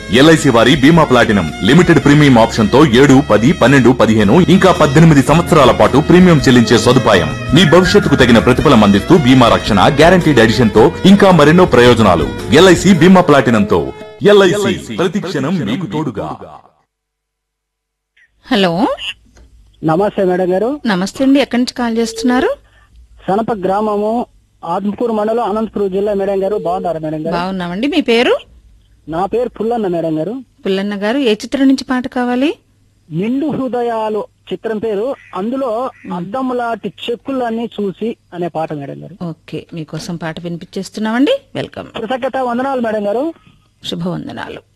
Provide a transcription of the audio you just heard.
LIC వారి బీమా platinum limited premium option తో ఏడు పది పన్నెండు పదిహేను ఇంకా పద్దెనిమిది సంవత్సరాల పాటు ప్రీమియం చెల్లించే సదుపాయం మీ భవిష్యత్తుకు తగిన ప్రతిఫలం అందిస్తూ బీమా రక్షణ గ్యారంటీడ్ ఎడిషన్ తో ఇంకా మరెన్నో ప్రయోజనాలు ఎల్ఐసి బీమా ప్లాటినంతో ఎల్ఐసి ప్రతి క్షణం మీకు తోడుగా హలో నమస్తే మేడం గారు నమస్తే అండి ఎక్కడి నుంచి కాల్ చేస్తున్నారు సనప గ్రామము ఆత్మకూరు మండలం అనంతపురం జిల్లా మేడం గారు బాగున్నారా మేడం గారు బాగున్నామండి మీ పేరు నా పేరు పుల్లన్న మేడం గారు పుల్లన్న గారు ఏ చిత్రం నుంచి పాట కావాలి నిండు హృదయాలు చిత్రం పేరు అందులో అద్దములాంటి చెక్కులన్నీ చూసి అనే పాట మేడం గారు ఓకే మీకోసం పాట వినిపించేస్తున్నామండి వెల్కమ్ కృతజ్ఞత వందనాలు మేడం గారు శుభవందనాలు